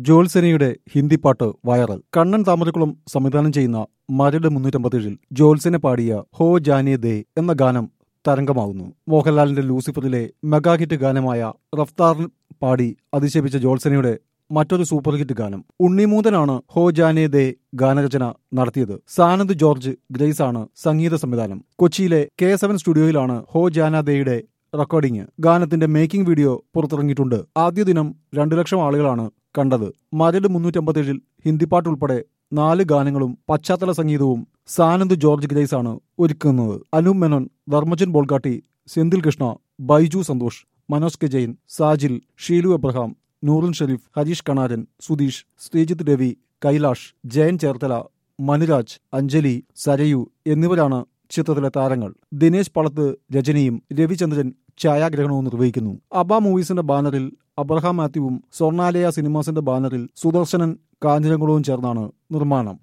ജോത്സനയുടെ ഹിന്ദി പാട്ട് വൈറൽ കണ്ണൻ താമരക്കുളം സംവിധാനം ചെയ്യുന്ന മരട് മുന്നൂറ്റമ്പത്തേഴിൽ ജോത്സന പാടിയ ഹോ ജാനേ ദേ എന്ന ഗാനം തരംഗമാവുന്നു മോഹൻലാലിന്റെ ലൂസിഫറിലെ മെഗാ ഹിറ്റ് ഗാനമായ റഫ്താർ പാടി അധിക്ഷേപിച്ച ജോത്സനയുടെ മറ്റൊരു സൂപ്പർ ഹിറ്റ് ഗാനം ഉണ്ണിമൂതനാണ് ഹോ ജാനേ ദേ ഗാനരചന നടത്തിയത് സാനന്ദ് ജോർജ് ഗ്രേസ് ആണ് സംഗീത സംവിധാനം കൊച്ചിയിലെ കെ സെവൻ സ്റ്റുഡിയോയിലാണ് ഹോ ജാന ദേയുടെ റെക്കോർഡിംഗ് ഗാനത്തിന്റെ മേക്കിംഗ് വീഡിയോ പുറത്തിറങ്ങിയിട്ടുണ്ട് ആദ്യ ദിനം രണ്ടു ലക്ഷം ആളുകളാണ് കണ്ടത് മരട് മുന്നൂറ്റമ്പത്തേഴിൽ ഹിന്ദി പാട്ട് ഉൾപ്പെടെ നാല് ഗാനങ്ങളും പശ്ചാത്തല സംഗീതവും സാനന്ദ് ജോർജ് ഗ്രേസ് ആണ് ഒരുക്കുന്നത് അനൂപ് മേനോൻ ധർമ്മജൻ ബോൾഗാട്ടി സെന്തിൽ കൃഷ്ണ ബൈജു സന്തോഷ് മനോജ് കെ ജെയിൻ സാജിൽ ഷീലു എബ്രഹാം നൂറുൻ ഷെരീഫ് ഹരീഷ് കണാരൻ സുധീഷ് ശ്രീജിത്ത് രവി കൈലാഷ് ജയൻ ചേർത്തല മനുരാജ് അഞ്ജലി സരയു എന്നിവരാണ് ചിത്രത്തിലെ താരങ്ങൾ ദിനേശ് പളത്ത് രചനയും രവിചന്ദ്രൻ ഛായാഗ്രഹണവും നിർവഹിക്കുന്നു അബ മൂവീസിന്റെ ബാനറിൽ അബ്രഹാം മാത്യുവും സ്വർണാലയ സിനിമാസിന്റെ ബാനറിൽ സുദർശനൻ കാഞ്ഞിരംകുളവും ചേർന്നാണ് നിർമ്മാണം